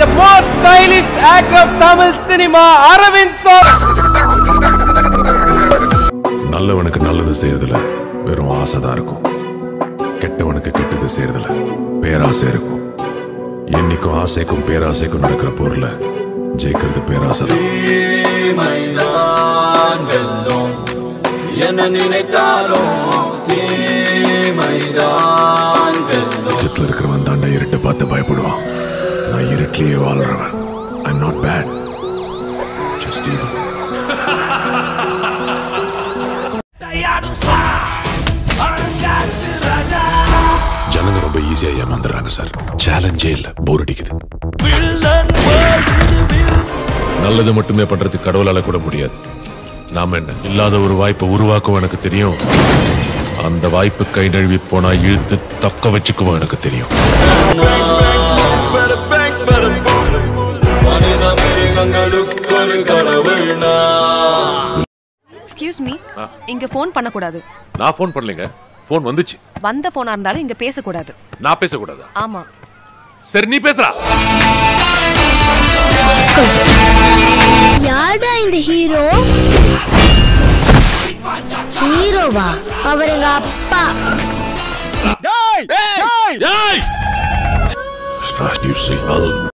the most stylish actor of Tamil cinema, Aravind Sor. நல்லவனுக்கு நல்லது செய்யறதுல வெறும் ஆசைதான் இருக்கும் கெட்டவனுக்கு கெட்டது செய்யறதுல பேராசை இருக்கும் என்னைக்கும் ஆசைக்கும் பேராசைக்கும் நடக்கிற போர்ல ஜெயிக்கிறது பேராசை தான் தீமைதான் வெல்லும் என்ன நினைத்தாலும் தீமைதான் வெல்லும் உச்சத்துல இருக்கிறவன் தாண்டா இருட்டை பார்த்து பயப்படுவான் நான் இருட்டிலேயே வாழ்றவன் I'm not bad just even ஜனங்க ரொம்ப ஈஸியா ஏமாந்துறாங்க சார் சேலஞ்சே இல்ல போர் அடிக்குது நல்லது மட்டுமே பண்றதுக்கு கடவுளால கூட முடியாது நாம என்ன இல்லாத ஒரு வாய்ப்பை உருவாக்குவோம் எனக்கு தெரியும் அந்த வாய்ப்பு கை நழுவி போனா இழுத்து தக்க வச்சுக்குவோம் எனக்கு தெரியும் மனித மிருகங்களுக்கு ஒரு கடவுள் நான் எக்ஸ்கியூஸ் மீ இங்க ஃபோன் பண்ணக்கூடாது நான் ஃபோன் பண்ணலைங்க ஃபோன் வந்துச்சு வந்த ஃபோனா இருந்தாலும் இங்க பேசக்கூடாது நான் பேசக்கூடாதா ஆமா சரி நீ பேசுறா யார்டா இந்த ஹீரோ ஹீரோவா அவர் எங்க அப்பா Raj, you see,